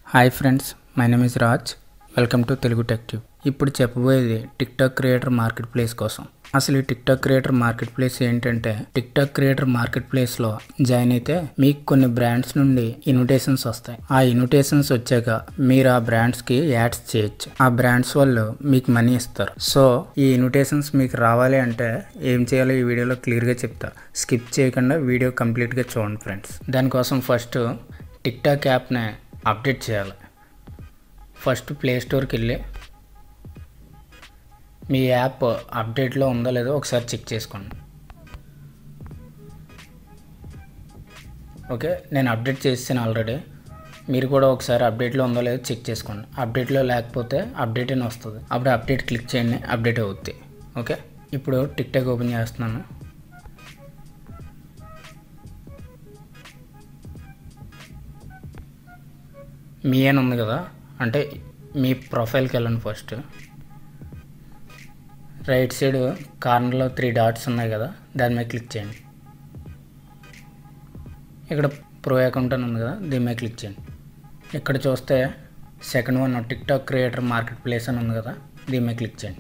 hi friends my name is Raj welcome to Telugu tech tube ఇప్పుడు చెప్పబోయేది TikTok creator marketplace కోసం అసలు ఈ TikTok creator marketplace ఏంటంటే TikTok creator market ప్లేస్లో join అయితే మీకు కొన్ని బ్రాండ్స్ నుండి ఇన్విటేషన్స్ వస్తాయి ఆ ఇన్విటేషన్స్ వచ్చాక మీరు ఆ బ్రాండ్స్కి యాడ్స్ చేయొచ్చు ఆ బ్రాండ్స్ వాళ్ళు మీకు మనీ ఇస్తారు సో ఈ ఇన్విటేషన్స్ మీకు రావాలి అంటే ఏం చేయాలో ఈ వీడియోలో క్లియర్గా చెప్తా స్కిప్ చేయకుండా వీడియో కంప్లీట్గా చూడండి ఫ్రెండ్స్ దానికోసం ఫస్ట్ టిక్ టాక్ యాప్ని అప్డేట్ చేయాలి ఫస్ట్ ప్లే స్టోర్కి వెళ్ళి మీ యాప్ అప్డేట్లో ఉందో లేదో ఒకసారి చెక్ చేసుకోండి ఓకే నేను అప్డేట్ చేసాను ఆల్రెడీ మీరు కూడా ఒకసారి అప్డేట్లో ఉందో లేదో చెక్ చేసుకోండి అప్డేట్లో లేకపోతే అప్డేట్ అని వస్తుంది అప్పుడు అప్డేట్ క్లిక్ చేయండి అప్డేట్ అవుద్ది ఓకే ఇప్పుడు టిక్ టాక్ ఓపెన్ చేస్తున్నాను మీ అని ఉంది కదా అంటే మీ ప్రొఫైల్కి వెళ్ళండి ఫస్ట్ రైట్ సైడ్ కార్నర్లో త్రీ డాట్స్ ఉన్నాయి కదా దాని మీద క్లిక్ చేయండి ఇక్కడ ప్రో అకౌంట్ అని ఉంది కదా దీని మీద క్లిక్ చేయండి ఇక్కడ చూస్తే second one TikTok creator marketplace అని ఉంది కదా దీని మీద క్లిక్ చేయండి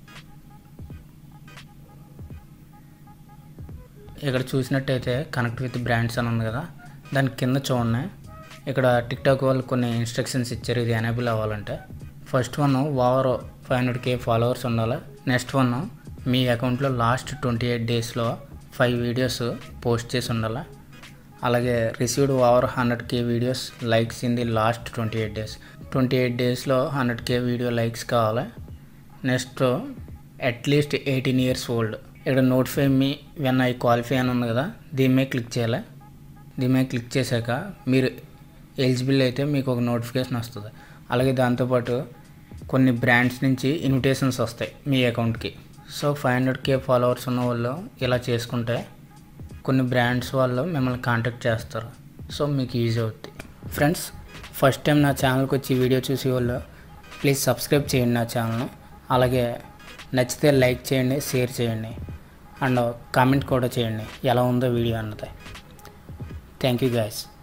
ఇక్కడ చూసినట్టయితే కనెక్ట్ విత్ బ్రాండ్స్ అని ఉంది కదా దాని కింద చూడండి ఇక్కడ టిక్ టాక్ వాళ్ళు కొన్ని ఇన్స్ట్రక్షన్స్ ఇచ్చారు ఇది ఎనేబుల్ అవ్వాలంటే first one over five hundred K followers ఉండాలి నెక్స్ట్ వన్ మీ అకౌంట్లో లాస్ట్ ట్వంటీ ఎయిట్ డేస్లో ఫైవ్ వీడియోస్ పోస్ట్ చేసి ఉండాలి అలాగే received over hundred K videos likes in the last twenty eight days twenty eight డేస్లో హండ్రెడ్ కే వీడియో లైక్స్ కావాలి next at least eighteen years old ఇక్కడ notify me when I qualify అని ఉంది కదా దీని మీద క్లిక్ చేయాలి దీని మీద క్లిక్ చేశాక మీరు ఎలిజిబుల్ అయితే మీకు ఒక నోటిఫికేషన్ వస్తుంది అలాగే దాంతోపాటు కొన్ని బ్రాండ్స్ నుంచి ఇన్విటేషన్స్ వస్తాయి మీ అకౌంట్కి so five hundred K followers ఉన్న వాళ్ళు ఇలా చేసుకుంటే కొన్ని బ్రాండ్స్ వాళ్ళు మిమ్మల్ని కాంటాక్ట్ చేస్తారు సో మీకు ఈజీ అవుతుంది ఫ్రెండ్స్ ఫస్ట్ టైం నా ఛానల్కి వచ్చి వీడియో చూసే వాళ్ళు ప్లీజ్ సబ్స్క్రైబ్ చేయండి నా ఛానల్ను అలాగే నచ్చితే లైక్ చేయండి షేర్ చేయండి అండ్ కామెంట్ కూడా చేయండి ఎలా ఉందో వీడియో అన్నది థ్యాంక్ యూ గాయస్